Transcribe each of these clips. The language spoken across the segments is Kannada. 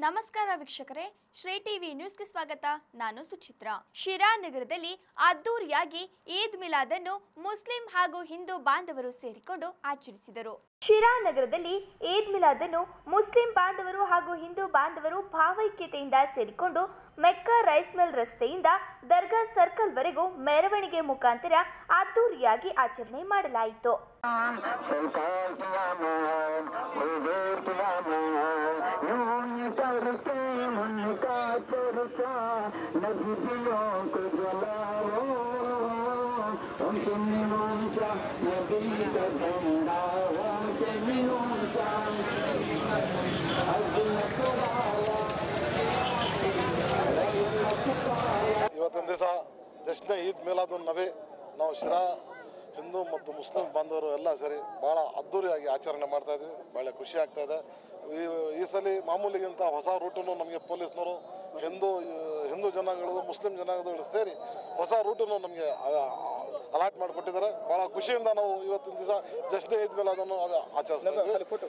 ನಮಸ್ಕಾರ ವೀಕ್ಷಕರೇ ಶ್ರೀ ಟಿವಿ ನ್ಯೂಸ್ಗೆ ಸ್ವಾಗತ ನಾನು ಸುಚಿತ್ರಾ ಶಿರಾ ನಗರದಲ್ಲಿ ಅದ್ದೂರಿಯಾಗಿ ಈದ್ ಮಿಲಾದ್ ಅನ್ನು ಮುಸ್ಲಿಂ ಹಾಗೂ ಹಿಂದೂ ಬಾಂಧವರು ಸೇರಿಕೊಂಡು ಆಚರಿಸಿದರು ಶಿರಾ ನಗರದಲ್ಲಿ ಈದ್ ಮಿಲಾದ್ ಅನ್ನು ಮುಸ್ಲಿಂ ಬಾಂಧವರು ಹಾಗೂ ಹಿಂದೂ ಬಾಂಧವರು ಭಾವೈಕ್ಯತೆಯಿಂದ ಸೇರಿಕೊಂಡು ಮೆಕ್ಕಾ ರೈಸ್ ಮಿಲ್ ರಸ್ತೆಯಿಂದ ದರ್ಗಾ ಸರ್ಕಲ್ ವರೆಗೂ ಮೆರವಣಿಗೆ ಮುಖಾಂತರ ಅದ್ದೂರಿಯಾಗಿ ಆಚರಣೆ ಮಾಡಲಾಯಿತು सरकार की अमान हुजूर की अमान यूं करके उनका चर्चा नबी दिलों को जलाओ उनके ऊंचा नबी का झंडा उनके ऊंचा ಇವತ್ತಿನ ದಿವಸ ಜಶ್ನೆ ಈದ್ ಮಿಲಾದುನ್ ನಬಿ ನಾವು ಶಿರಾ ಹಿಂದೂ ಮತ್ತು ಮುಸ್ಲಿಂ ಬಾಂಧವರು ಎಲ್ಲ ಸೇರಿ ಭಾಳ ಅದ್ಧೂರಿಯಾಗಿ ಆಚರಣೆ ಮಾಡ್ತಾ ಇದ್ವಿ ಭಾಳ ಖುಷಿ ಆಗ್ತಾ ಇದೆ ಈ ಈ ಸಲ ಮಾಮೂಲಿಗಿಂತ ಹೊಸ ರೂಟನ್ನು ನಮಗೆ ಪೊಲೀಸ್ನವರು ಹಿಂದೂ ಹಿಂದೂ ಜನಾಂಗಗಳು ಮುಸ್ಲಿಂ ಜನಾಂಗಗಳು ಸೇರಿ ಹೊಸ ರೂಟನ್ನು ನಮಗೆ ಅಲಾಟ್ ಮಾಡಿಕೊಟ್ಟಿದ್ದಾರೆ ಭಾಳ ಖುಷಿಯಿಂದ ನಾವು ಇವತ್ತಿನ ದಿವಸ ಜಶ್ನೆ ಈದ್ ಮಿಲಾದನ್ನು ಆಚರಿಸ್ತಾ ಇದ್ವಿ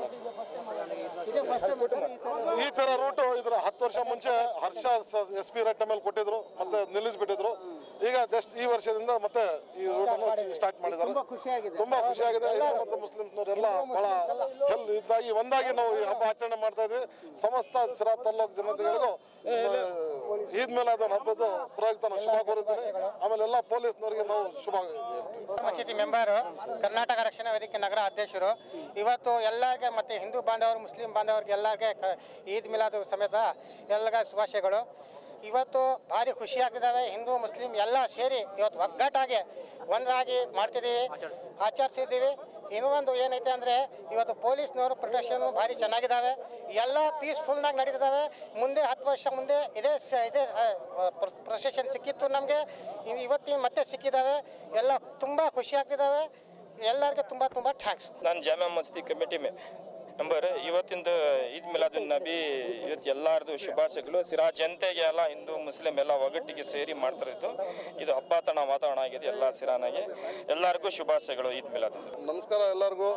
ಈ ತರ ರೂಟ್ ಇದ್ರ ಹತ್ತು ವರ್ಷ ಮುಂಚೆ ಹರ್ಷ ಎಸ್ ಪಿ ರೈಟ್ ಮೇಲೆ ಕೊಟ್ಟಿದ್ರು ಮತ್ತೆ ನಿಲ್ಲಿಸ್ಬಿಟ್ಟಿದ್ರು ಈಗ ಜಸ್ಟ್ ಈ ವರ್ಷದಿಂದ ಮತ್ತೆ ಈ ರೂಟ್ ಅನ್ನು ಸ್ಟಾರ್ಟ್ ಮಾಡಿದ್ದಾರೆ ತುಂಬಾ ಖುಷಿಯಾಗಿದೆ ಹಿಂದೂ ಮತ್ತು ಮುಸ್ಲಿಮ್ನವರೆಲ್ಲ ಬಹಳ ಹೆಲ್ ಇದ್ದಾಗಿ ಒಂದಾಗಿ ನಾವು ಈ ಹಬ್ಬ ಆಚರಣೆ ಮಾಡ್ತಾ ಇದ್ವಿ ಸಮಸ್ತ ಸಿರಾ ತಾಲ್ಲೂಕು ಜನತೆಗಳಿಗೂ ಈದ್ ಮೇಲೆ ಅದನ್ನ ಹಬ್ಬದ ಪ್ರಯುಕ್ತ ನಾವು ಶುಭ ಕೋರುತ್ತೇನೆ ಆಮೇಲೆ ಎಲ್ಲ ಪೊಲೀಸ್ನವರಿಗೆ ನಾವು ಶುಭ ಹೇಳ್ತೀವಿ ಪಂಚಾಯತಿ ಮೆಂಬರು ಕರ್ನಾಟಕ ರಕ್ಷಣಾ ವೇದಿಕೆ ನಗರ ಅಧ್ಯಕ್ಷರು ಇವತ್ತು ಎಲ್ಲರಿಗೆ ಮತ್ತು ಹಿಂದೂ ಬಾಂಧವರು ಮುಸ್ಲಿಂ ಬಾಂಧವರಿಗೆ ಎಲ್ಲರಿಗೆ ಕ ಈದ್ ಮಿಲಾದ್ ಸಮೇತ ಎಲ್ಲಗ ಶುಭಾಶಯಗಳು ಇವತ್ತು ಭಾರಿ ಖುಷಿ ಆಗ್ತಿದ್ದಾವೆ ಹಿಂದೂ ಮುಸ್ಲಿಂ ಎಲ್ಲ ಸೇರಿ ಇವತ್ತು ಒಗ್ಗಟ್ಟಾಗಿ ಒಂದಾಗಿ ಮಾಡ್ತಿದ್ದೀವಿ ಆಚರಿಸಿದ್ದೀವಿ ಇನ್ನೂ ಒಂದು ಏನೈತೆ ಅಂದರೆ ಇವತ್ತು ಪೊಲೀಸ್ನವರು ಪ್ರೊಟೆಕ್ಷನು ಭಾರಿ ಚೆನ್ನಾಗಿದ್ದಾವೆ ಎಲ್ಲ ಪೀಸ್ಫುಲ್ನಾಗಿ ನಡೀತಿದ್ದಾವೆ ಮುಂದೆ ಹತ್ತು ವರ್ಷ ಮುಂದೆ ಇದೇ ಸ ಇದೇ ಪ್ರೊಸೆಷನ್ ಸಿಕ್ಕಿತ್ತು ನಮಗೆ ಇವತ್ತಿನ ಮತ್ತೆ ಸಿಕ್ಕಿದ್ದಾವೆ ಎಲ್ಲ ತುಂಬ ಖುಷಿ ಆಗ್ತಿದ್ದಾವೆ ಎಲ್ಲರಿಗೆ ತುಂಬ ತುಂಬ ಥ್ಯಾಂಕ್ಸ್ ನಾನು ಜಾಮಾ ಮಸ್ತಿ ಕಮಿಟಿ ಮೇ ನಂಬರ್ ಇವತ್ತಿಂದು ಈದ್ ಮಿಲಾದುನ್ ನಬಿ ಇವತ್ತು ಎಲ್ಲರದು ಶುಭಾಶಯಗಳು ಸಿರಾ ಜನತೆಗೆ ಎಲ್ಲ ಹಿಂದೂ ಮುಸ್ಲಿಂ ಎಲ್ಲ ಒಗ್ಗಟ್ಟಿಗೆ ಸೇರಿ ಮಾಡ್ತಿರೋದು ಇದು ಹಬ್ಬಾತನ ವಾತಾವರಣ ಆಗಿದೆ ಎಲ್ಲ ಸಿರಾನಾಗೆ ಎಲ್ಲರಿಗೂ ಶುಭಾಶಯಗಳು ಈದ್ ಮಿಲಾದ್ ನಮಸ್ಕಾರ ಎಲ್ಲರಿಗೂ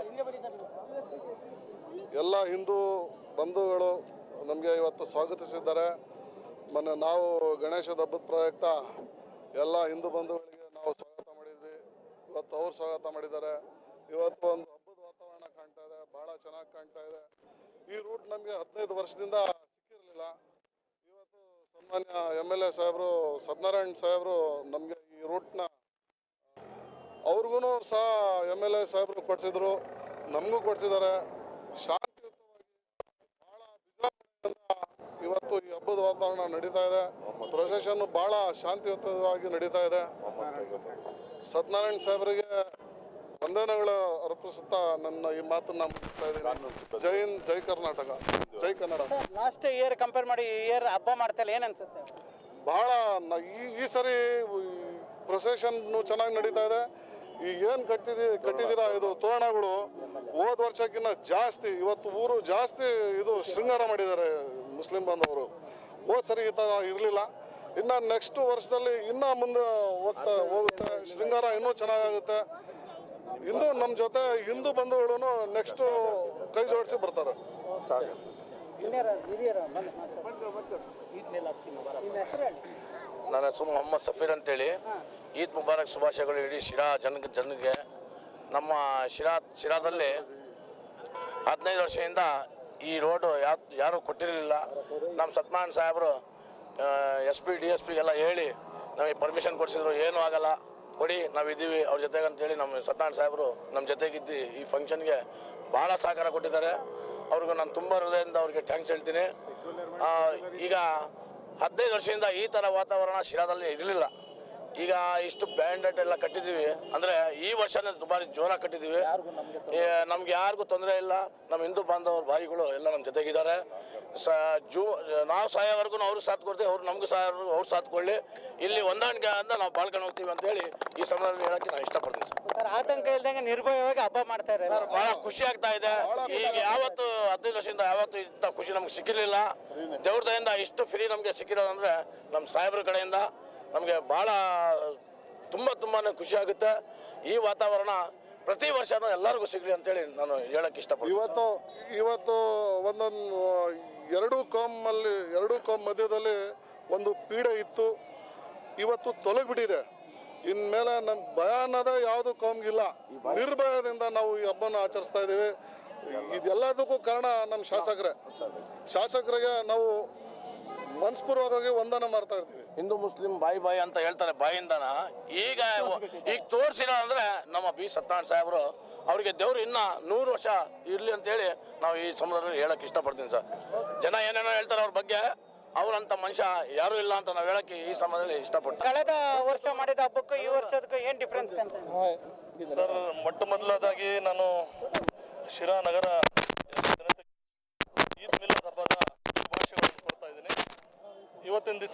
ಎಲ್ಲ ಹಿಂದೂ ಬಂಧುಗಳು ನಮಗೆ ಇವತ್ತು ಸ್ವಾಗತಿಸಿದ್ದಾರೆ ಮೊನ್ನೆ ನಾವು ಗಣೇಶದ ಹಬ್ಬದ ಪ್ರಯುಕ್ತ ಎಲ್ಲ ಹಿಂದೂ ಬಂಧುಗಳಿಗೆ ನಾವು ಸ್ವಾಗತ ಮಾಡಿದ್ವಿ ಇವತ್ತು ಅವ್ರು ಸ್ವಾಗತ ಮಾಡಿದ್ದಾರೆ ಇವತ್ತು ಒಂದು ಹಬ್ಬದ ವಾತಾವರಣ ಕಾಣ್ತಾ ಇದೆ ಭಾಳ ಚೆನ್ನಾಗಿ ಕಾಣ್ತಾ ಇದೆ ಈ ರೂಟ್ ನಮಗೆ ಹದಿನೈದು ವರ್ಷದಿಂದ ಸಿಕ್ಕಿರಲಿಲ್ಲ ಇವತ್ತು ಸನ್ಮಾನ್ಯ ಎಮ್ ಎಲ್ ಎ ಸಾಹೇಬರು ಸತ್ಯನಾರಾಯಣ್ ಸಾಹೇಬರು ನಮಗೆ ಈ ರೂಟ್ನ ಅವ್ರಿಗೂ ಸಹ ಎಮ್ ಎಲ್ ಎ ಸಾಹೇಬರು ಕೊಡ್ಸಿದ್ರು ನಮಗೂ ಕೊಡ್ಸಿದ್ದಾರೆ ಶಾಂತಿಯುತವಾಗಿ ಭಾಳ ವಿಜೃಂಭಣೆಯಿಂದ ಇವತ್ತು ಈ ಹಬ್ಬದ ವಾತಾವರಣ ನಡೀತಾ ಇದೆ ಪ್ರೊಸೆಷನ್ ಭಾಳ ಶಾಂತಿಯುತವಾಗಿ ನಡೀತಾ ಇದೆ ಸತ್ಯನಾರಾಯಣ ಸಾಹೇಬರಿಗೆ ವಂದನೆಗಳು ಅರ್ಪಿಸುತ್ತಾ ನನ್ನ ಈ ಮಾತನ್ನ ಮುಗಿಸ್ತಾ ಇದ್ದೀನಿ ಜೈ ಹಿಂದ್ ಜೈ ಕರ್ನಾಟಕ ಜೈ ಕನ್ನಡ ಲಾಸ್ಟ್ ಇಯರ್ ಕಂಪೇರ್ ಮಾಡಿ ಈ ಇಯರ್ ಹಬ್ಬ ಮಾಡ್ತಲ್ಲ ಏನು ಅನ್ಸುತ್ತೆ ಭಾಳ ನ- ಈ ಈ ಸರಿ ಪ್ರೊಸೆಷನ್ ಚೆನ್ನಾಗಿ ನಡೀತಾ ಇದೆ ಈ ಏನು ಕಟ್ಟಿದಿ ಕಟ್ಟಿದ್ದೀರಾ ಇದು ತೋರಣಗಳು ಹೋದ ವರ್ಷಕ್ಕಿಂತ ಜಾಸ್ತಿ ಇವತ್ತು ಊರು ಜಾಸ್ತಿ ಇದು ಶೃಂಗಾರ ಮಾಡಿದ್ದಾರೆ ಮುಸ್ಲಿಂ ಬಾಂಧವರು ಹೋದ ಸರಿ ಈ ಥರ ಇರಲಿಲ್ಲ ಇನ್ನು ನೆಕ್ಸ್ಟ್ ವರ್ಷದಲ್ಲಿ ಇನ್ನೂ ಮುಂದೆ ಹೋಗ್ತಾ ಹೋಗುತ್ತೆ ಶೃಂಗಾರ ಇನ್ನೂ ಚೆನ್ನಾಗಾಗುತ್ತೆ ಇನ್ನೂ ನಮ್ಮ ಜೊತೆ ಹಿಂದೂ ಬಂಧುಗಳು ನೆಕ್ಸ್ಟು ಕೈ ಜೋಡಿಸಿ ಬರ್ತಾರೆ ನನ್ನ ಹೆಸರು ಮೊಹಮ್ಮದ್ ಸಫೀರ್ ಅಂತೇಳಿ ಈದ್ ಮುಬಾರಕ್ ಶುಭಾಶಯಗಳು ಇಡೀ ಶಿರಾ ಜನ ಜನಗೆ ನಮ್ಮ ಶಿರಾ ಶಿರಾದಲ್ಲಿ ಹದಿನೈದು ವರ್ಷದಿಂದ ಈ ರೋಡು ಯಾ ಯಾರೂ ಕೊಟ್ಟಿರಲಿಲ್ಲ ನಮ್ಮ ಸತ್ಯನಾರಾಯಣ ಸಾಹೇಬರು S P D S P ಎಲ್ಲ ಹೇಳಿ ನಮಗೆ ಪರ್ಮಿಷನ್ ಕೊಡಿಸಿದ್ರು ಏನೂ ಆಗಲ್ಲ ಕೊಡಿ ನಾವು ಇದ್ದೀವಿ ಅವ್ರ ಜೊತೆಗೆ ಅಂತೇಳಿ ನಮ್ಮ ಸತ್ಯನಾರಾಯಣ ಸಾಹೇಬರು ನಮ್ಮ ಜೊತೆಗಿದ್ದು ಈ ಫಂಕ್ಷನ್ಗೆ ಭಾಳ ಸಹಕಾರ ಕೊಟ್ಟಿದ್ದಾರೆ ಅವ್ರಿಗೂ ನಾನು ತುಂಬ ಹೃದಯದಿಂದ ಅವ್ರಿಗೆ ಥ್ಯಾಂಕ್ಸ್ ಹೇಳ್ತೀನಿ ಆ, ಈಗ ಹದಿನೈದು ವರ್ಷದಿಂದ ಈ ಥರ ವಾತಾವರಣ ಶಿರಾದಲ್ಲಿ ಇರಲಿಲ್ಲ ಈಗ ಇಷ್ಟು ಬ್ಯಾಂಡೆಡ್ ಎಲ್ಲ ಕಟ್ಟಿದ್ದೀವಿ ಅಂದರೆ ಈ ವರ್ಷನೇ ದುಬಾರಿ ಜೋರಾಗಿ ಕಟ್ಟಿದ್ದೀವಿ ಏ, ನಮ್ಗೆ ಯಾರಿಗೂ ತೊಂದರೆ ಇಲ್ಲ ನಮ್ಮ ಹಿಂದೂ ಬಾಂಧವರು ಭಾಯಿಗಳು ಎಲ್ಲ ನಮ್ಮ ಜೊತೆಗಿದ್ದಾರೆ ಸ ಜೂ ನಾವು ಸಾಯೋವರೆಗೂ ಅವ್ರು ಸಾಥ್ ಕೊಡ್ತೀವಿ ಅವ್ರು ನಮಗೂ ಸಹಾಯ ಅವ್ರು ಸಾಥ್ ಕೊಡಲಿ ಇಲ್ಲಿ ಹೊಂದಾಣಿಕೆ ಅಂತ ನಾವು ಬಾಳ್ಕೊಂಡು ಹೋಗ್ತೀವಿ ಅಂತೇಳಿ ಈ ಸಮಯದಲ್ಲಿ ಹೇಳೋಕ್ಕೆ ನಾನು ಇಷ್ಟಪಡ್ತೀನಿ ಸರ್ ಸರ್ ಆತಂಕ ಇಲ್ದಂಗೆ ನಿರ್ಭಯವಾಗಿ ಹಬ್ಬ ಮಾಡ್ತಾ ಇದ್ದಾರೆ ಬಹಳ ಖುಷಿ ಆಗ್ತಾ ಇದೆ ಈಗ ಯಾವತ್ತು ಹದಿನೈದು ವರ್ಷದಿಂದ ಯಾವತ್ತು ಇಂಥ ಖುಷಿ ನಮ್ಗೆ ಸಿಕ್ಕಿರಲಿಲ್ಲ ದೇವ್ರ ದಯಿಂದ ಇಷ್ಟು ಫ್ರೀ ನಮಗೆ ಸಿಕ್ಕಿರೋದಂದ್ರೆ ನಮ್ಮ ಸಾಹೇಬ್ರ ಕಡೆಯಿಂದ ನಮಗೆ ಭಾಳ ತುಂಬ ತುಂಬಾ ಖುಷಿ ಆಗುತ್ತೆ ಈ ವಾತಾವರಣ ಪ್ರತಿ ವರ್ಷನೂ ಎಲ್ಲರಿಗೂ ಸಿಗಲಿ ಅಂತೇಳಿ ನಾನು ಹೇಳಕ್ಕೆ ಇಷ್ಟಪಡ್ತೀನಿ ಇವತ್ತು ಇವತ್ತು ಒಂದೊಂದು ಎರಡು ಕೋಮಲ್ಲಿ ಎರಡು ಕೋಮ್ ಮಧ್ಯದಲ್ಲಿ ಒಂದು ಪೀಡೆ ಇತ್ತು ಇವತ್ತು ತೊಲಗ್ಬಿಟ್ಟಿದೆ ಇನ್ಮೇಲೆ ನಮ್ ಭಯ ಅನ್ನೋದೇ ಯಾವುದು ಕೋಮ್ಗಿಲ್ಲ ನಿರ್ಭಯದಿಂದ ನಾವು ಈ ಹಬ್ಬನ ಆಚರಿಸ್ತಾ ಇದ್ದೀವಿ ಇದೆಲ್ಲದಕ್ಕೂ ಕಾರಣ ನಮ್ಮ ಶಾಸಕರೇ ಶಾಸಕರಿಗೆ ನಾವು ಮನಸ್ಪೂರ್ವಕವಾಗಿ ವಂದನೆ ಮಾಡ್ತಾ ಇರ್ತೀವಿ ಹಿಂದೂ ಮುಸ್ಲಿಂ ಬಾಯಿ ಬಾಯಿ ಅಂತ ಹೇಳ್ತಾರೆ ಬಾಯಿಂದನ ಈಗ ಈಗ ತೋರಿಸಿಲ್ಲ ಅಂದ್ರೆ ನಮ್ಮ ಬಿ ಸತ್ಯನಾರಾಯಣ ಸಾಹೇಬರು ಅವರಿಗೆ ದೇವ್ರು ಇನ್ನ ನೂರು ವರ್ಷ ಇರ್ಲಿ ಅಂತ ಹೇಳಿ ನಾವು ಈ ಸಂದರ್ಭದಲ್ಲಿ ಹೇಳಕ್ ಇಷ್ಟಪಡ್ತೀನಿ ಸರ್ ಜನ ಏನೇನೋ ಹೇಳ್ತಾರೆ ಅವ್ರ ಬಗ್ಗೆ ಅವರಂತ ಮನುಷ್ಯ ಯಾರು ಇಲ್ಲ ಅಂತ ನಾವು ಹೇಳಕ್ಕೆ ಈ ಸಮಯದಲ್ಲಿ ಇಷ್ಟಪಡ್ತೀನಿ ಕಳೆದ ವರ್ಷ ಮಾಡಿದ ಹಬ್ಬಕ್ಕೂ ಈ ವರ್ಷದಕ್ಕೂ ಏನು ಡಿಫ್ರೆನ್ಸ್ ಅಂತ ಸರ್ ಮೊಟ್ಟ ಮೊದಲದಾಗಿ ನಾನು ಶಿರಾ ನಗರ ಜನತೆಗೆ ಈದ್ ಮಿಲಾದ್ ಹಬ್ಬದ ಶುಭಾಶಯಗಳನ್ನು ಕೊಡ್ತಾ ಇದ್ದೀನಿ ಇವತ್ತಿನ ದಿವಸ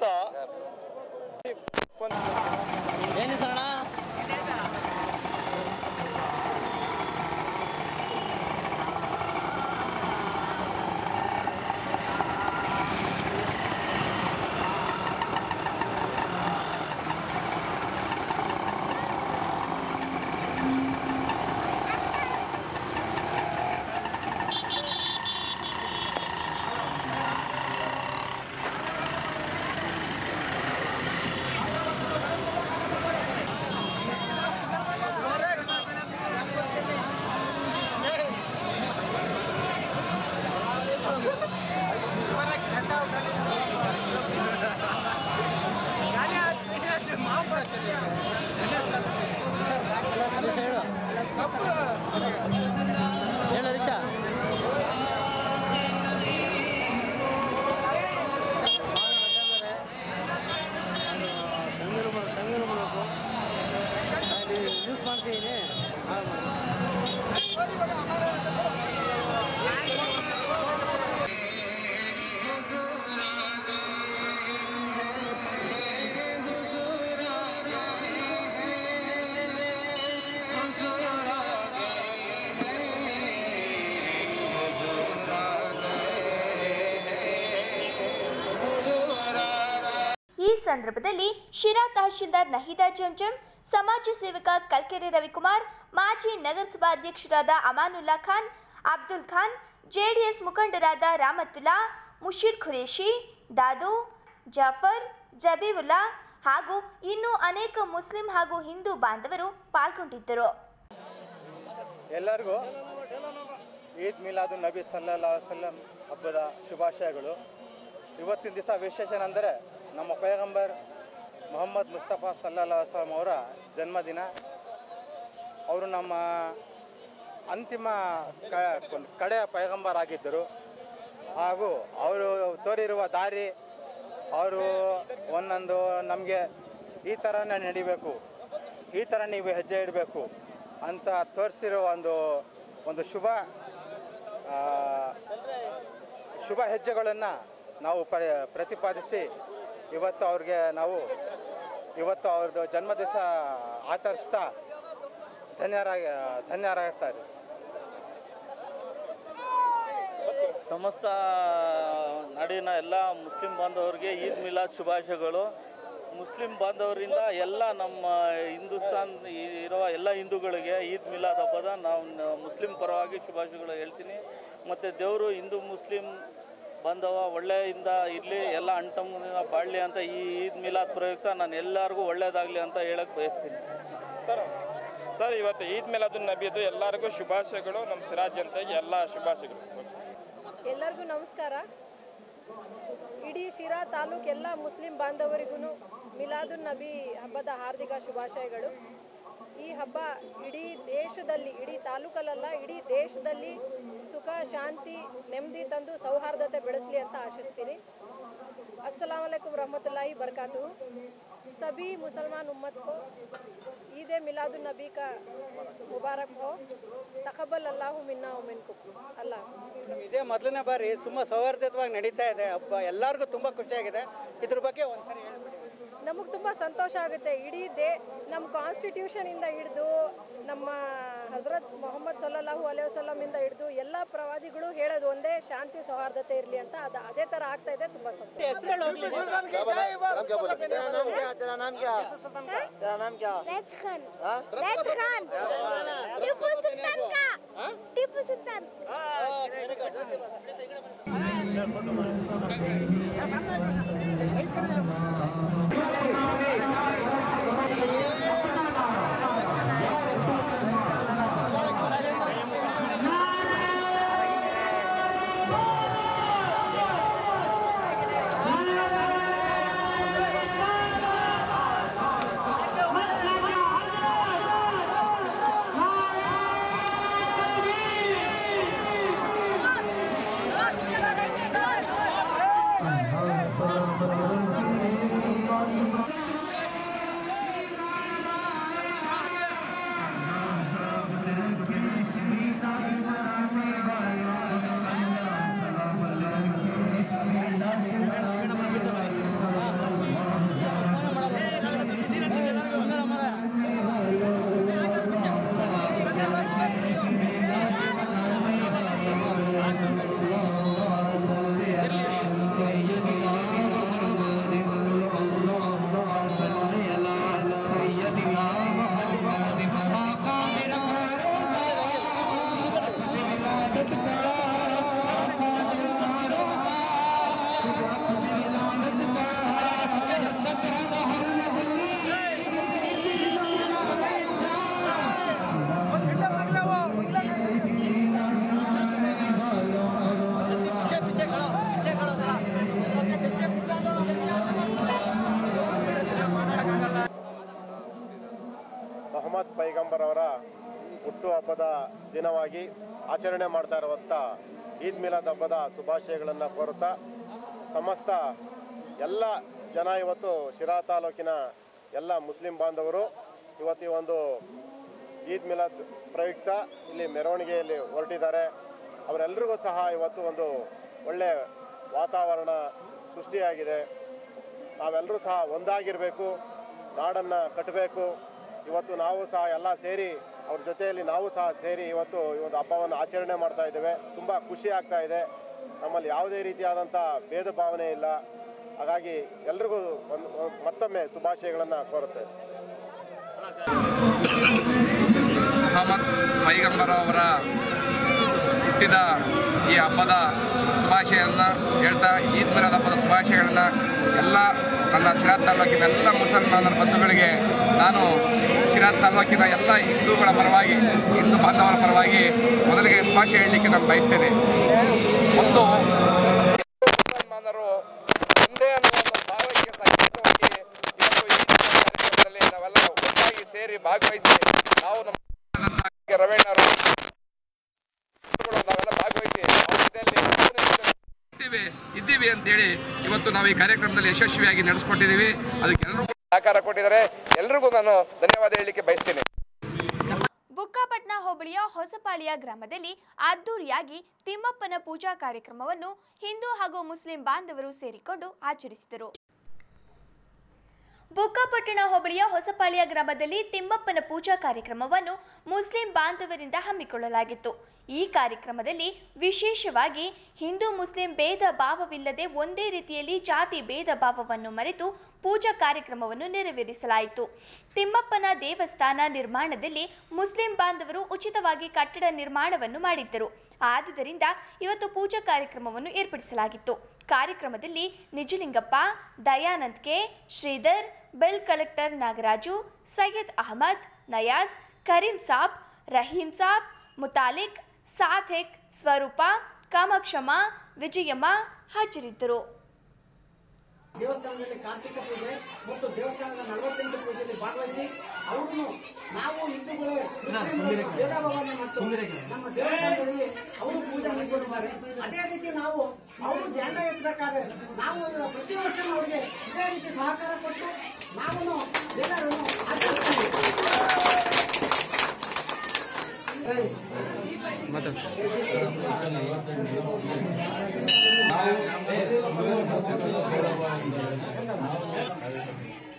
ಈ ಸಂದರ್ಭದಲ್ಲಿ ಶಿರಾ ತಹಶೀಲ್ದಾರ್ ನಹಿದಾ ಜಂಜಂ ಸಮಾಜ ಸೇವಕ ಕಲ್ಕೆರೆ ರವಿಕುಮಾರ್ ಮಾಜಿ ನಗರಸಭಾ ಅಧ್ಯಕ್ಷರಾದ ಅಮಾನುಲ್ಲಾ ಖಾನ್ ಅಬ್ದುಲ್ ಖಾನ್ ಜೆಡಿಎಸ್ ಮುಖಂಡರಾದ ರಾಮತುಲ್ಲಾ ಮುಷೀರ್ ಖುರೇಶಿ ದಾದು ಜಾಫರ್ ಜಬೀವುಲ್ಲಾ ಹಾಗೂ ಇನ್ನೂ ಅನೇಕ ಮುಸ್ಲಿಂ ಹಾಗೂ ಹಿಂದೂ ಬಾಂಧವರು ಪಾಲ್ಗೊಂಡಿದ್ದರು ಎಲ್ಲರಿಗೂ ಈದ್ ಮಿಲಾದು ನಬಿ ಸಲ್ಲಾ ಸಲ್ಲಂ ಹಬ್ಬದ ಶುಭಾಶಯಗಳು ಇವತ್ತಿನ ದಿವಸ ವಿಶೇಷ ಅಂದರೆ ನಮ್ಮ ಪೈಗಂಬರ್ ಮೊಹಮ್ಮದ್ ಮುಸ್ತಫಾ ಸಲ್ಲಾ ವಸಲಂ ಅವರ ಜನ್ಮದಿನ ಅವರು ನಮ್ಮ ಅಂತಿಮ ಕ ಕಡೆಯ ಪೈಗಂಬರ್ ಆಗಿದ್ದರು ಹಾಗೂ ಅವರು ತೋರಿರುವ ದಾರಿ ಅವರು ಒಂದೊಂದು ನಮಗೆ ಈ ಥರನೇ ನಡಿಬೇಕು ಈ ಥರ ನೀವು ಹೆಜ್ಜೆ ಇಡಬೇಕು ಅಂತ ತೋರಿಸಿರೋ ಒಂದು ಒಂದು ಶುಭ ಆ, ಶುಭ ಹೆಜ್ಜೆಗಳನ್ನು ನಾವು ಪ ಪ್ರತಿಪಾದಿಸಿ ಇವತ್ತು ಅವ್ರಿಗೆ ನಾವು ಇವತ್ತು ಅವ್ರದ್ದು ಜನ್ಮ ದಿವಸ ಆಚರಿಸ್ತಾ ಧನ್ಯರಾಗಿ ಧನ್ಯರಾಗಿರ್ತಾರೆ ಸಮಸ್ತ ನಾಡಿನ ಎಲ್ಲ ಮುಸ್ಲಿಂ ಬಾಂಧವರಿಗೆ ಈದ್ ಮಿಲಾದ್ ಶುಭಾಶಯಗಳು ಮುಸ್ಲಿಂ ಬಾಂಧವರಿಂದ ಎಲ್ಲ ನಮ್ಮ ಹಿಂದೂಸ್ತಾನ್ ಇರುವ ಎಲ್ಲ ಹಿಂದೂಗಳಿಗೆ ಈದ್ ಮಿಲಾದ್ ಹಬ್ಬದ ನಾವು ನ- ಮುಸ್ಲಿಂ ಪರವಾಗಿ ಶುಭಾಶಯಗಳು ಹೇಳ್ತೀನಿ ಮತ್ತು ದೇವರು ಹಿಂದೂ ಮುಸ್ಲಿಂ ಬಾಂಧವ ಒಳ್ಳೆಯಿಂದ ಇರಲಿ ಎಲ್ಲ ಅಂಟಮುಂದಿನ ಬಾಳಲಿ ಅಂತ ಈ ಈದ್ ಮಿಲಾದ್ ಪ್ರಯುಕ್ತ ನಾನು ಎಲ್ಲರಿಗೂ ಒಳ್ಳೆಯದಾಗಲಿ ಅಂತ ಹೇಳಕ್ಕೆ ಬಯಸ್ತೀನಿ ಸರ್ ಇವತ್ತು ಈದ್ ಮಿಲಾದುನ್ ನಬಿದು ಎಲ್ಲರಿಗೂ ಶುಭಾಶಯಗಳು ನಮ್ಮ ಸಿರಾ ಜನತೆಗೆ ಎಲ್ಲ ಶುಭಾಶಯಗಳು ಎಲ್ಲರಿಗೂ ನಮಸ್ಕಾರ ಇಡೀ ಶಿರಾ ತಾಲೂಕು ಎಲ್ಲ ಮುಸ್ಲಿಂ ಬಾಂಧವರಿಗೂ ಮಿಲಾದುನ್ ನಬಿ ಹಬ್ಬದ ಹಾರ್ದಿಕ ಶುಭಾಶಯಗಳು ಈ ಹಬ್ಬ ಇಡೀ ದೇಶದಲ್ಲಿ ಇಡೀ ತಾಲೂಕಲ್ಲ ಇಡೀ ದೇಶದಲ್ಲಿ ಸುಖ ಶಾಂತಿ ನೆಮ್ಮದಿ ತಂದು ಸೌಹಾರ್ದತೆ ಬೆಳೆಸಲಿ ಅಂತ ಆಶಿಸ್ತೀನಿ अस्सलाम वालेकुम रहमतुल्लाहि बरकातहू सभी मुसलमान उम्मत को ईद मिलादुन नबी का मुबारक हो तकबल अल्लाह मिन्ना व मिनकुम अल्लाह हाफिज़। ಇದೇ ಮೊದಲನೇ ಬಾರಿ ತುಂಬ ಸೌಹಾರ್ದಯುತವಾಗಿ ನಡೀತಾ ಇದೆ ಹಬ್ಬ ಎಲ್ಲರಿಗೂ ತುಂಬ ಖುಷಿಯಾಗಿದೆ ಇದ್ರ ಬಗ್ಗೆ ಒಂದ್ಸರಿ ಹೇಳ್ಬಿಡಿ ನಮಗೆ ತುಂಬ ಸಂತೋಷ ಆಗುತ್ತೆ ಇಡೀ ದೇ ನಮ್ಮ ಕಾನ್ಸ್ಟಿಟ್ಯೂಷನಿಂದ ಹಿಡಿದು ನಮ್ಮ ಹಜರತ್ ಮೊಹಮ್ಮದ್ ಸಲ್ಲಲ್ಲಾಹು ಅಲೈಹಿ ವಸಲ್ಲಮಿಂದ ಹಿಡಿದು ಎಲ್ಲ ಪ್ರವಾದಿಗಳು ಹೇಳೋದು ಒಂದೇ ಶಾಂತಿ ಸೌಹಾರ್ದತೆ ಇರಲಿ ಅಂತ ಅದು ಅದೇ ಥರ ಆಗ್ತಾ ಇದೆ ತುಂಬ ಸಂತೋಷ ಮೊಹಮ್ಮದ್ ಪೈಗಂಬರ್ ಅವರ ಹುಟ್ಟುಹಬ್ಬದ ದಿನವಾಗಿ ಆಚರಣೆ ಮಾಡ್ತಾ ಇರುವಂಥ ಈದ್ ಮಿಲಾದ್ ಹಬ್ಬದ ಶುಭಾಶಯಗಳನ್ನು ಕೋರುತ್ತಾ ಸಮಸ್ತ ಎಲ್ಲ ಜನ ಇವತ್ತು ಶಿರಾ ತಾಲೂಕಿನ ಎಲ್ಲ ಮುಸ್ಲಿಂ ಬಾಂಧವರು ಇವತ್ತು ಈ ಒಂದು ಈದ್ ಮಿಲಾದ್ ಪ್ರಯುಕ್ತ ಇಲ್ಲಿ ಮೆರವಣಿಗೆಯಲ್ಲಿ ಹೊರಟಿದ್ದಾರೆ ಅವರೆಲ್ಲರಿಗೂ ಸಹ ಇವತ್ತು ಒಂದು ಒಳ್ಳೆಯ ವಾತಾವರಣ ಸೃಷ್ಟಿಯಾಗಿದೆ ನಾವೆಲ್ಲರೂ ಸಹ ಒಂದಾಗಿರಬೇಕು ನಾಡನ್ನು ಕಟ್ಟಬೇಕು ಇವತ್ತು ನಾವು ಸಹ ಎಲ್ಲ ಸೇರಿ ಅವ್ರ ಜೊತೆಯಲ್ಲಿ ನಾವು ಸಹ ಸೇರಿ ಇವತ್ತು ಈ ಒಂದು ಹಬ್ಬವನ್ನು ಆಚರಣೆ ಮಾಡ್ತಾ ಇದ್ದೇವೆ ತುಂಬ ಖುಷಿ ಆಗ್ತಾ ಇದೆ ನಮ್ಮಲ್ಲಿ ಯಾವುದೇ ರೀತಿಯಾದಂಥ ಭೇದ ಭಾವನೆ ಇಲ್ಲ ಹಾಗಾಗಿ ಎಲ್ರಿಗೂ ಒಂದು ಒಂದು ಮತ್ತೊಮ್ಮೆ ಶುಭಾಶಯಗಳನ್ನು ಕೋರುತ್ತೇವೆ ಮೊಹಮ್ಮದ್ ಪೈಗಂಬರ್ ಅವರ ಹುಟ್ಟಿದ ಈ ಹಬ್ಬದ ಶುಭಾಶಯವನ್ನು ಹೇಳ್ತಾ ಈದ್ ಮಿಲಾದ್ ಹಬ್ಬದ ಶುಭಾಶಯಗಳನ್ನು ಎಲ್ಲ ನನ್ನ ಶಿರಾತ್ ತಾಲೂಕಿನ ಎಲ್ಲ ಮುಸಲ್ಮಾನರ ಬಂಧುಗಳಿಗೆ ನಾನು ಶಿರಾತ್ ತಾಲೂಕಿನ ಎಲ್ಲ ಹಿಂದೂಗಳ ಪರವಾಗಿ ಹಿಂದೂ ಬಾಂಧವರ ಪರವಾಗಿ ಮೊದಲಿಗೆ ಶುಭಾಶಯ ಹೇಳಲಿಕ್ಕೆ ನಾನು ಬಯಸ್ತೇನೆ ಒಂದು ಮುಸಲ್ಮಾನರು ಒಂದೇ ಅನ್ನುವ ಒಂದು ಭಾವಕ್ಕೆ ಸಂಕೇತವಾಗಿ ಇವತ್ತು ಈ ಕಾರ್ಯಕ್ರಮದಲ್ಲಿ ನಾವೆಲ್ಲ ಒಟ್ಟಾಗಿ ಸೇರಿ ಭಾಗವಹಿಸಿ ನಾವು ನಮ್ಮ ರವೀಣರು ನಾವೆಲ್ಲ ಭಾಗವಹಿಸಿ ಅವ್ರ ಜೊತೆಯಲ್ಲಿ ಇದ್ದೀವಿ ಇದ್ದೀವಿ ಅಂತೇಳಿ ಇವತ್ತು ನಾವು ಈ ಕಾರ್ಯಕ್ರಮದಲ್ಲಿ ಯಶಸ್ವಿಯಾಗಿ ನಡೆಸ್ಕೊಟ್ಟಿದ್ದೀವಿ ಅದಕ್ಕೆ ಎಲ್ಲರೂ ಸಹಕಾರ ಕೊಟ್ಟಿದ್ದಾರೆ ಎಲ್ರಿಗೂ ನಾನು ಧನ್ಯವಾದ ಹೇಳಲಿಕ್ಕೆ ಬಯಸ್ತೀನಿ ಬುಕ್ಕಾಪಟ್ನ ಹೋಬಳಿಯ ಹೊಸಪಾಳಿಯ ಗ್ರಾಮದಲ್ಲಿ ಅದ್ದೂರಿಯಾಗಿ ತಿಮ್ಮಪ್ಪನ ಪೂಜಾ ಕಾರ್ಯಕ್ರಮವನ್ನು ಹಿಂದೂ ಹಾಗೂ ಮುಸ್ಲಿಂ ಬಾಂಧವರು ಸೇರಿಕೊಂಡು ಆಚರಿಸಿದರು ಬುಕ್ಕಾಪಟ್ಟಣ ಹೋಬಳಿಯ ಹೊಸಪಾಳಿಯ ಗ್ರಾಮದಲ್ಲಿ ತಿಮ್ಮಪ್ಪನ ಪೂಜಾ ಕಾರ್ಯಕ್ರಮವನ್ನು ಮುಸ್ಲಿಂ ಬಾಂಧವರಿಂದ ಹಮ್ಮಿಕೊಳ್ಳಲಾಗಿತ್ತು ಈ ಕಾರ್ಯಕ್ರಮದಲ್ಲಿ ವಿಶೇಷವಾಗಿ ಹಿಂದೂ ಮುಸ್ಲಿಂ ಭೇದ ಭಾವವಿಲ್ಲದೆ ಒಂದೇ ರೀತಿಯಲ್ಲಿ ಜಾತಿ ಭೇದ ಭಾವವನ್ನು ಮರೆತು ಪೂಜಾ ಕಾರ್ಯಕ್ರಮವನ್ನು ನೆರವೇರಿಸಲಾಯಿತು ತಿಮ್ಮಪ್ಪನ ದೇವಸ್ಥಾನ ನಿರ್ಮಾಣದಲ್ಲಿ ಮುಸ್ಲಿಂ ಬಾಂಧವರು ಉಚಿತವಾಗಿ ಕಟ್ಟಡ ನಿರ್ಮಾಣವನ್ನು ಮಾಡಿದ್ದರು ಆದುದರಿಂದ ಇವತ್ತು ಪೂಜಾ ಕಾರ್ಯಕ್ರಮವನ್ನು ಏರ್ಪಡಿಸಲಾಗಿತ್ತು ಕಾರ್ಯಕ್ರಮದಲ್ಲಿ Nijalingappa Dayanand K Shridhar bill collector Nagaraju Syed Ahmed Nayaz Karim Sab Rahim Sab Mutalik Sathek Swaroopa Kamakshamma Vijayamma ಹಾಜರಿದ್ದರು ದೇವಸ್ಥಾನದಲ್ಲಿ ಕಾರ್ತಿಕ ಪೂಜೆ ಮತ್ತು ದೇವಸ್ಥಾನದ ನಲವತ್ತೆಂಟು ಪೂಜೆಯಲ್ಲಿ ಭಾಗವಹಿಸಿ ಅವ್ರನ್ನು ನಾವು ಹಿಂದೂಗಳೇ ಕ್ರಿಶ್ಚಿಯನ್ರು ಭೇದಭಾವನೆ ಮತ್ತು ನಮ್ಮ ದೇವಸ್ಥಾನದಲ್ಲಿ ಅವರು ಪೂಜೆ ಮಾಡಿಕೊಂಡಿದ್ದಾರೆ ಅದೇ ರೀತಿ ನಾವು ಅವರು ಜೆಂಡ ಎತ್ತಬೇಕಾದ್ರೆ ನಾವು ಪ್ರತಿ ವರ್ಷ ಅವರಿಗೆ ಇದೇ ರೀತಿ ಸಹಕಾರ ಕೊಟ್ಟು ನಾವು ಎಲ್ಲರೂ ಆಚರಿಸ್ತೀವಿ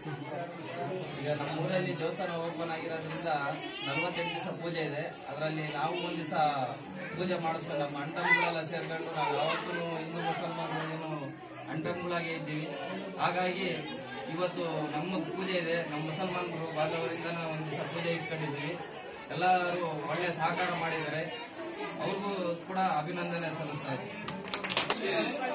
ಈಗ ನಮ್ಮ ಊರಲ್ಲಿ ದೇವಸ್ಥಾನ ಓಪನ್ ಆಗಿರೋದ್ರಿಂದ ನಲವತ್ತೆಂಟು ದಿವಸ ಪೂಜೆ ಇದೆ ಅದರಲ್ಲಿ ನಾವು ಒಂದು ದಿವಸ ಪೂಜೆ ಮಾಡಿಸ್ಕೊಂಡು ನಮ್ಮ ಅಂಟಮ್ಗಳೆಲ್ಲ ಸೇರ್ಕೊಂಡು ನಾವು ಯಾವತ್ತೂ ಹಿಂದೂ ಮುಸಲ್ಮಾನರು ಅಂಟಮ್ಗಳಾಗೇ ಇದ್ದೀವಿ ಹಾಗಾಗಿ ಇವತ್ತು ನಮ್ಮ ಪೂಜೆ ಇದೆ ನಮ್ಮ ಮುಸಲ್ಮಾನರು ಬಾಂಧವರಿಂದ ನಾವು ಒಂದು ದಿವಸ ಪೂಜೆ ಇಟ್ಕೊಂಡಿದ್ದೀವಿ ಎಲ್ಲರೂ ಒಳ್ಳೆ ಸಹಕಾರ ಮಾಡಿದ್ದಾರೆ ಅವ್ರಿಗೂ ಕೂಡ ಅಭಿನಂದನೆ ಸಲ್ಲಿಸ್ತಾ ಇದ್ದೀವಿ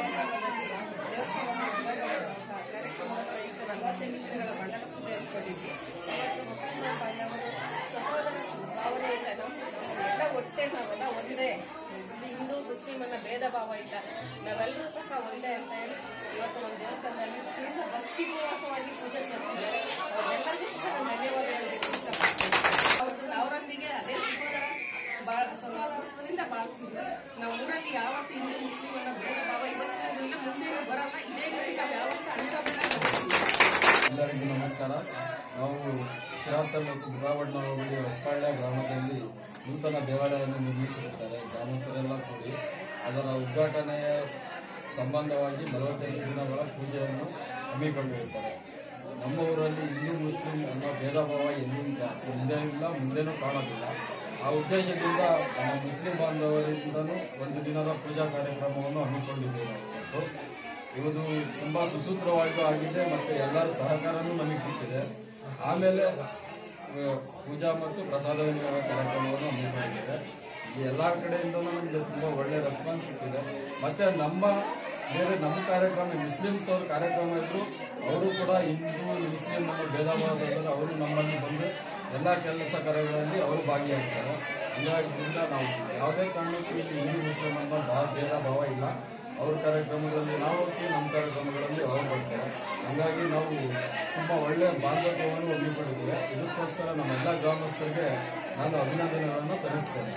ನಲವತ್ತೆಂಟು ದಿನಗಳ ಮಂಡಲ ಪೂಜೆ ಇಟ್ಕೊಂಡಿದ್ವಿ ಇವತ್ತು ಮುಸ್ಲಿಂ ಬಾಂಧವರು ಸಹೋದರ ಭಾವನೆ ಇಲ್ಲ ನಮ್ಗೆ ಎಲ್ಲ ಒಟ್ಟೆ ನಾವೆಲ್ಲ ಒಂದೇ ಇಲ್ಲಿ ಹಿಂದೂ ಮುಸ್ಲಿಂ ಅನ್ನೋ ಭೇದ ಭಾವ ಇಲ್ಲ ನಾವೆಲ್ಲರೂ ಸಹ ಒಂದೇ ಅಂತ ಹೇಳಿ ಇವತ್ತು ನಮ್ಮ ದೇವಸ್ಥಾನದಲ್ಲಿ ತುಂಬ ಭಕ್ತಿಪೂರ್ವಕವಾಗಿ ಪೂಜೆ ಸಲ್ಲಿಸಿದ್ದಾರೆ ಅವ್ರೆಲ್ಲರಿಗೂ ಸಹ ನಾನು ಧನ್ಯವಾದ ಹೇಳೋದಕ್ಕೆ ಇಷ್ಟಪಡ್ತೀನಿ ಅವ್ರದ್ದು ಅವರೊಂದಿಗೆ ಅದೇ ಸಹೋದರ ಬಾಳ ಸಹೋದರತ್ವದಿಂದ ಬಾಳ್ತಿದ್ರು ನಾವು ಊರಲ್ಲಿ ಯಾವತ್ತು ಹಿಂದೂ ಮುಸ್ಲಿಂ ಅನ್ನೋ ಭೇದ ಭಾವ ಇವತ್ತು ಇಲ್ಲ ಮುಂದೇನು ಬರಲ್ಲ ಇದೇ ರೀತಿ ನಾವು ಯಾವತ್ತು ಅಂಟಬಲ ಎಲ್ಲರಿಗೂ ನಮಸ್ಕಾರ ನಾವು ಶಿರಾ ತಾಲೂಕು ಬುಗಾವಡ್ನ ಹೋಬಳಿ ಹೊಸಪಾಳ್ಯ ಗ್ರಾಮದಲ್ಲಿ ನೂತನ ದೇವಾಲಯವನ್ನು ನಿರ್ಮಿಸಿರುತ್ತಾರೆ ಗ್ರಾಮಸ್ಥರೆಲ್ಲ ಕೂಡಿ ಅದರ ಉದ್ಘಾಟನೆಯ ಸಂಬಂಧವಾಗಿ ನಲವತ್ತೈದು ದಿನಗಳ ಪೂಜೆಯನ್ನು ಹಮ್ಮಿಕೊಂಡಿರುತ್ತಾರೆ ನಮ್ಮ ಊರಲ್ಲಿ ಹಿಂದೂ ಮುಸ್ಲಿಂ ಅನ್ನೋ ಭೇದ ಭಾವ ಎಂದಿಲ್ಲ ಹಿಂದೆ ಇಲ್ಲ ಮುಂದೆನೂ ಕಾಣೋದಿಲ್ಲ ಆ ಉದ್ದೇಶದಿಂದ ನಮ್ಮ ಮುಸ್ಲಿಂ ಬಾಂಧವರಿಂದನೂ ಒಂದು ದಿನದ ಪೂಜಾ ಕಾರ್ಯಕ್ರಮವನ್ನು ಹಮ್ಮಿಕೊಂಡಿದ್ದೇವೆ ಇವತ್ತು ಇದು ತುಂಬ ಸುಸೂತ್ರವಾಗಿ ಆಗಿದೆ ಮತ್ತು ಎಲ್ಲರ ಸಹಕಾರನೂ ನಮಗೆ ಸಿಕ್ಕಿದೆ ಆಮೇಲೆ ಆ, ಪೂಜಾ ಮತ್ತು ಪ್ರಸಾದ ವಿನಿಯೋಗ ಕಾರ್ಯಕ್ರಮವನ್ನು ಹಮ್ಮಿಕೊಂಡಿದ್ದೇವೆ ಈ ಎಲ್ಲ ಕಡೆಯಿಂದಲೂ ನಮಗೆ ತುಂಬ ಒಳ್ಳೆಯ ರೆಸ್ಪಾನ್ಸ್ ಸಿಕ್ಕಿದೆ ಮತ್ತು ನಮ್ಮ ಬೇರೆ ನಮ್ಮ ಕಾರ್ಯಕ್ರಮ ಮುಸ್ಲಿಮ್ಸ್ ಅವ್ರ ಕಾರ್ಯಕ್ರಮ ಇದ್ರು ಅವರು ಕೂಡ ಹಿಂದೂ ಮುಸ್ಲಿಂ ಅನ್ನೋ ಭೇದ ಭಾವ ಇಲ್ಲದೆ ಅವರು ನಮ್ಮಲ್ಲಿ ಬಂದು ಎಲ್ಲ ಕೆಲಸ ಕಾರ್ಯಗಳಲ್ಲಿ ಅವರು ಭಾಗಿಯಾಗ್ತಾರೆ ಹಂಗಾಗಿದ್ದರಿಂದ ನಾವು ಯಾವುದೇ ಕಾರಣಕ್ಕೂ ಇಲ್ಲಿ ಹಿಂದೂ ಮುಸ್ಲಿಂ ಅನ್ನೋ ಭಾವ ಭೇದ ಭಾವ ಇಲ್ಲ ಅವ್ರ ಕಾರ್ಯಕ್ರಮಗಳಲ್ಲಿ ನಾವು ಹೋಗ್ತೀವಿ ನಮ್ಮ ಕಾರ್ಯಕ್ರಮಗಳಲ್ಲಿ ಅವ್ರು ಬರ್ತಾರೆ ಹಂಗಾಗಿ ನಾವು ತುಂಬ ಒಳ್ಳೆಯ ಬಾಂಧವ್ಯವನ್ನು ಹಮ್ಮಿಕೊಂಡಿದ್ದೇವೆ ಇದಕ್ಕೋಸ್ಕರ ನಮ್ಮೆಲ್ಲ ಗ್ರಾಮಸ್ಥರಿಗೆ ನಾನು ಅಭಿನಂದನೆಗಳನ್ನು ಸಲ್ಲಿಸ್ತೇನೆ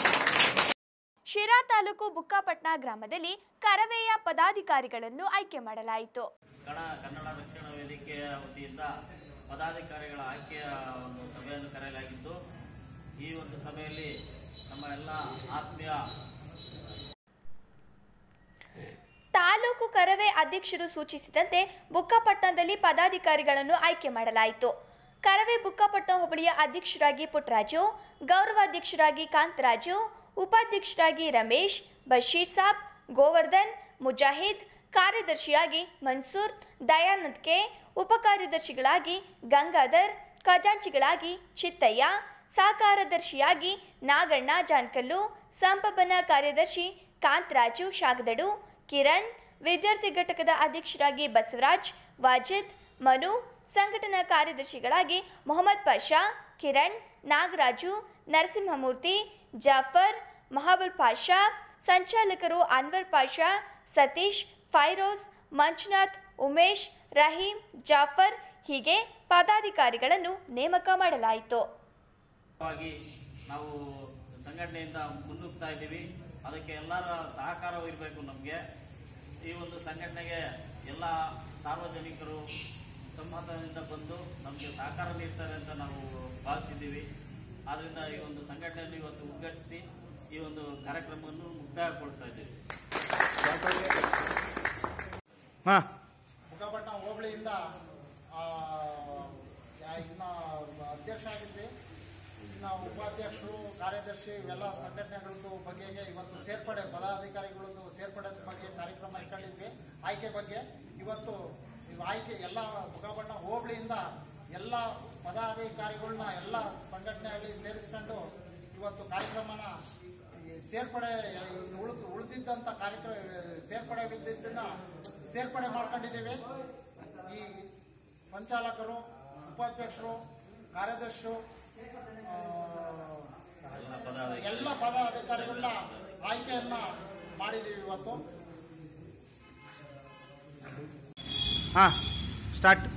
ಶಿರಾ ತಾಲೂಕು ಬುಕ್ಕಾಪಟ್ನ ಗ್ರಾಮದಲ್ಲಿ ಕರವೆಯ ಪದಾಧಿಕಾರಿಗಳನ್ನು ಆಯ್ಕೆ ಮಾಡಲಾಯಿತು ಕಣ ಕನ್ನಡ ರಕ್ಷಣಾ ವೇದಿಕೆಯ ವತಿಯಿಂದ ಪದಾಧಿಕಾರಿಗಳ ಆಯ್ಕೆಯ ಒಂದು ಸಭೆಯನ್ನು ಕರೆಯಲಾಗಿದ್ದು ಈ ಒಂದು ಸಭೆಯಲ್ಲಿ ನಮ್ಮ ಎಲ್ಲ ಆತ್ಮೀಯ ತಾಲೂಕು ಕರವೇ ಅಧ್ಯಕ್ಷರು ಸೂಚಿಸಿದಂತೆ ಬುಕ್ಕಾಪಟ್ಟಣದಲ್ಲಿ ಪದಾಧಿಕಾರಿಗಳನ್ನು ಆಯ್ಕೆ ಮಾಡಲಾಯಿತು ಕರವೇ ಬುಕ್ಕಾಪಟ್ಟಣ ಹೋಬಳಿಯ ಅಧ್ಯಕ್ಷರಾಗಿ ಪುಟ್ಟರಾಜು ಗೌರವಾಧ್ಯಕ್ಷರಾಗಿ ಕಾಂತರಾಜು ಉಪಾಧ್ಯಕ್ಷರಾಗಿ ರಮೇಶ್ ಬಶೀರ್ ಸಾಬ್ ಗೋವರ್ಧನ್ ಮುಜಾಹಿದ್ ಕಾರ್ಯದರ್ಶಿಯಾಗಿ ಮನ್ಸೂರ್ ದಯಾನಂದ್ ಕೆ ಉಪಕಾರ್ಯದರ್ಶಿಗಳಾಗಿ ಗಂಗಾಧರ್ ಖಜಾಂಚಿಗಳಾಗಿ ಚಿತ್ತಯ್ಯ ಸಹಕಾರದರ್ಶಿಯಾಗಿ ನಾಗಣ್ಣ ಜಾನ್ಕಲ್ಲು ಸಂಪಬನ ಕಾರ್ಯದರ್ಶಿ ಕಾಂತರಾಜು ಶಾಗದಡು ಕಿರಣ್ ವಿದ್ಯಾರ್ಥಿ ಘಟಕದ ಅಧ್ಯಕ್ಷರಾಗಿ ಬಸವರಾಜ್ ವಾಜಿದ್ ಮನು ಸಂಘಟನಾ ಕಾರ್ಯದರ್ಶಿಗಳಾಗಿ ಮೊಹಮ್ಮದ್ ಪಾಷಾ ಕಿರಣ್ ನಾಗರಾಜು ನರಸಿಂಹಮೂರ್ತಿ ಜಾಫರ್ ಮಹಾಬುಲ್ ಪಾಷಾ ಸಂಚಾಲಕರು ಅನ್ವರ್ ಪಾಷಾ ಸತೀಶ್ ಫೈರೋಸ್ ಮಂಜುನಾಥ್ ಉಮೇಶ್ ರಹೀಂ ಜಾಫರ್ ಹೀಗೆ ಪದಾಧಿಕಾರಿಗಳನ್ನು ನೇಮಕ ಮಾಡಲಾಯಿತು ವಾಗಿ ನಾವು ಸಂಘಟನೆಯಿಂದ ಮುನ್ನುಗ್ತಾ ಇದ್ದೀವಿ ಅದಕ್ಕೆ ಎಲ್ಲರ ಸಹಕಾರವೂ ಇರಬೇಕು ನಮಗೆ ಈ ಒಂದು ಸಂಘಟನೆಗೆ ಎಲ್ಲ ಸಾರ್ವಜನಿಕರು ಸಂಮತದಿಂದ ಬಂದು ನಮಗೆ ಸಹಕಾರ ನೀಡ್ತಾರೆ ಅಂತ ನಾವು ಭಾವಿಸಿದ್ದೀವಿ ಆದ್ದರಿಂದ ಈ ಒಂದು ಸಂಘಟನೆಯನ್ನು ಇವತ್ತು ಉದ್ಘಾಟಿಸಿ ಈ ಒಂದು ಕಾರ್ಯಕ್ರಮವನ್ನು ಮುಕ್ತಾಯಗೊಳಿಸ್ತಾ ಇದ್ದೀವಿ ಮುಖಪಟ್ಟಣ ಹೋಬಳಿಯಿಂದ ಆ, ಯಾ- ಇನ್ನ ಅಧ್ಯಕ್ಷ ಆಗಿದ್ವಿ ಇನ್ನು ಉಪಾಧ್ಯಕ್ಷರು ಕಾರ್ಯದರ್ಶಿ ಇವೆಲ್ಲ ಸಂಘಟನೆಗಳದ್ದು ಬಗೆಗೆ ಇವತ್ತು ಸೇರ್ಪಡೆ ಪದಾಧಿಕಾರಿಗಳದ್ದು ಸೇರ್ಪಡೆ ಬಗ್ಗೆ ಕಾರ್ಯಕ್ರಮ ಇಟ್ಕೊಂಡಿದ್ವಿ ಆಯ್ಕೆ ಬಗ್ಗೆ ಇವತ್ತು ಇವು ಆಯ್ಕೆ ಎಲ್ಲ ಮುಖಪಟ್ಟಣ ಹೋಬಳಿಯಿಂದ ಎಲ್ಲ ಪದಾಧಿಕಾರಿಗಳನ್ನ ಎಲ್ಲ ಸಂಘಟನೆಯಲ್ಲಿ ಸೇರಿಸ್ಕೊಂಡು ಇವತ್ತು ಕಾರ್ಯಕ್ರಮನ ಈ ಸೇರ್ಪಡೆ ಉಳಿದು ಉಳಿದಿದ್ದಂಥ ಕಾರ್ಯಕ್ರಮ ಸೇರ್ಪಡೆ ಬಿದ್ದಿದ್ದನ್ನ ಸೇರ್ಪಡೆ ಮಾಡ್ಕೊಂಡಿದ್ದೀವಿ ಈ ಸಂಚಾಲಕರು ಉಪಾಧ್ಯಕ್ಷರು ಕಾರ್ಯದರ್ಶಿರು ಆ, ಎಲ್ಲ ಪದಾಧಿಕಾರಿಗಳನ್ನ ಆಯ್ಕೆಯನ್ನ ಮಾಡಿದ್ದೀವಿ ಇವತ್ತು ಹಾ ಸ್ಟಾರ್ಟ್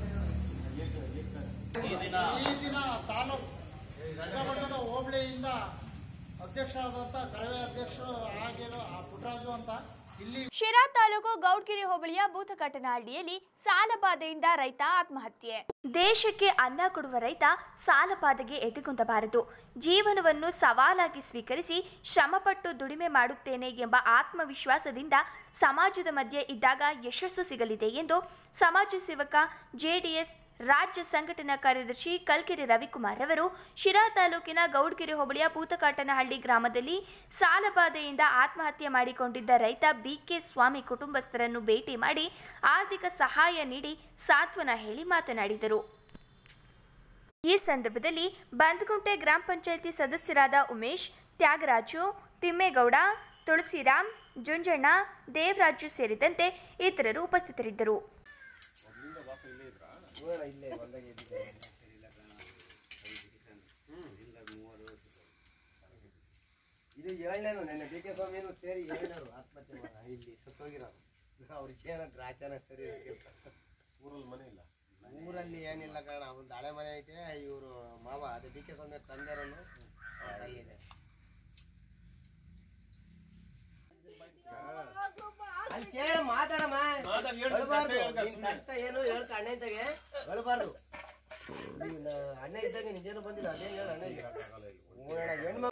ಈ ದಿನ ಈ ದಿನ ತಾಲೂಕು ರಂಗಮಠದ ಹೋಬಳಿಯಿಂದ ಅಧ್ಯಕ್ಷರಾದಂಥ ಕರವೇ ಅಧ್ಯಕ್ಷರು ಆಗಿರೋ ಆ ಪುಟ್ಟರಾಜು ಅಂತ ಇಲ್ಲಿ ಶಿರಾ ತಾಲೂಕು ಗೌಡ್ಗಿರಿ ಹೋಬಳಿಯ ಬೂತಕಟ್ಟನಹಳ್ಳಿಯಲ್ಲಿ ಸಾಲಬಾಧೆಯಿಂದ ರೈತ ಆತ್ಮಹತ್ಯೆ ದೇಶಕ್ಕೆ ಅನ್ನ ಕೊಡುವ ರೈತ ಸಾಲಬಾಧೆಗೆ ಎದೆಗುಂದಬಾರದು ಜೀವನವನ್ನು ಸವಾಲಾಗಿ ಸ್ವೀಕರಿಸಿ ಶ್ರಮಪಟ್ಟು ದುಡಿಮೆ ಮಾಡುತ್ತೇನೆ ಎಂಬ ಆತ್ಮವಿಶ್ವಾಸದಿಂದ ಸಮಾಜದ ಮಧ್ಯೆ ಇದ್ದಾಗ ಯಶಸ್ಸು ಸಿಗಲಿದೆ ಎಂದು ಸಮಾಜ ಸೇವಕ ಜೆಡಿಎಸ್ ರಾಜ್ಯ ಸಂಘಟನಾ ಕಾರ್ಯದರ್ಶಿ ಕಲ್ಕೆರೆ ರವಿಕುಮಾರ್ ಅವರು ಶಿರಾ ತಾಲೂಕಿನ ಗೌಡ್ಗೆರೆ ಹೋಬಳಿಯ ಪೂತಕಾಟನಹಳ್ಳಿ ಗ್ರಾಮದಲ್ಲಿ ಸಾಲಬಾಧೆಯಿಂದ ಆತ್ಮಹತ್ಯೆ ಮಾಡಿಕೊಂಡಿದ್ದ ರೈತ ಬಿಕೆ ಸ್ವಾಮಿ ಕುಟುಂಬಸ್ಥರನ್ನು ಭೇಟಿ ಮಾಡಿ ಆರ್ಥಿಕ ಸಹಾಯ ನೀಡಿ ಸಾಂತ್ವನ ಹೇಳಿ ಮಾತನಾಡಿದರು ಈ ಸಂದರ್ಭದಲ್ಲಿ ಬಂದಗುಂಟೆ ಗ್ರಾಮ ಪಂಚಾಯಿತಿ ಸದಸ್ಯರಾದ ಉಮೇಶ್ ತ್ಯಾಗರಾಜು ತಿಮ್ಮೇಗೌಡ ತುಳಸಿರಾಮ್ ಜುಂಜಣ್ಣ ದೇವರಾಜು ಸೇರಿದಂತೆ ಇತರರು ಉಪಸ್ಥಿತರಿದ್ದರು ಇದು ಏಳನೇನು ನೆನ್ನೆ ಡಿ ಕೆ ಸ್ವಾಮಿನು ಸೇರಿ ಏಳನೇರು ಆತ್ಮಹತ್ಯೆ ಮಾಡ ಇಲ್ಲಿ ಸತ್ತೋಗಿರೋರು ಅವ್ರಿಗೆ ಏನೋ ಗ್ರಾಚಾನ ಸರಿ ಊರಲ್ಲಿ ಮನೆ ಇಲ್ಲ ಊರಲ್ಲಿ ಏನಿಲ್ಲ ಕಾರಣ ಒಂದು ಹಳೆ ಮನೆ ಐತೆ ಇವರು ಮಾವ ಅದೇ ಡಿ ಕೆ ಸ್ವಾಮಿ ತಂದೆರನ್ನು ಅಲ್ಲಿದೆ ಅಲ್ಲಿ ಕೇಳ ಮಾತಾಡಮ್ಮ ಹೇಳ್ಬಾರ್ದು ನಿನ್ ಕಷ್ಟ ಏನು ಹೇಳ್ಕ ಅಣ್ಣ ಇದ್ದಾಗ ಹೇಳ್ಬಾರ್ದು ನೀನು ಅಣ್ಣ ಇದ್ದಾಗ ನಿಜೇನು ಬಂದಿಲ್ಲ ಅದೇ ಹೇಳ ಅಣ್ಣ ಹೆಣ್ಮಕ್ಳು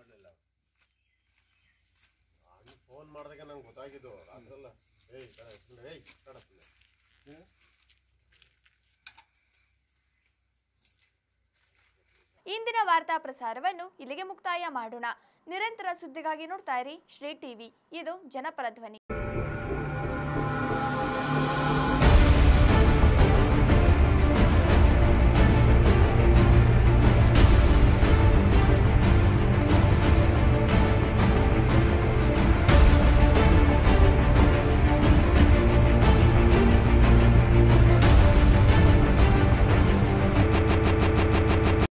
ಫೋನ್ ಮಾಡಿದಾಗ ನಂಗೆ ಗೊತ್ತಾಗಿದ್ದು ರಾತ್ರೆಲ್ಲ ಏಯ್ ಕಣ ಸುಮ್ಮನೆ ಏಯ್ ಕಣ ಸುಮ್ಮನೆ ಇಂದಿನ ವಾರ್ತಾ ಪ್ರಸಾರವನ್ನು ಇಲ್ಲಿಗೆ ಮುಕ್ತಾಯ ಮಾಡೋಣ ನಿರಂತರ ಸುದ್ದಿಗಾಗಿ ನೋಡ್ತಾ ಇರಿ ಶ್ರೀ ಟಿವಿ ಇದು ಜನಪರ ಧ್ವನಿ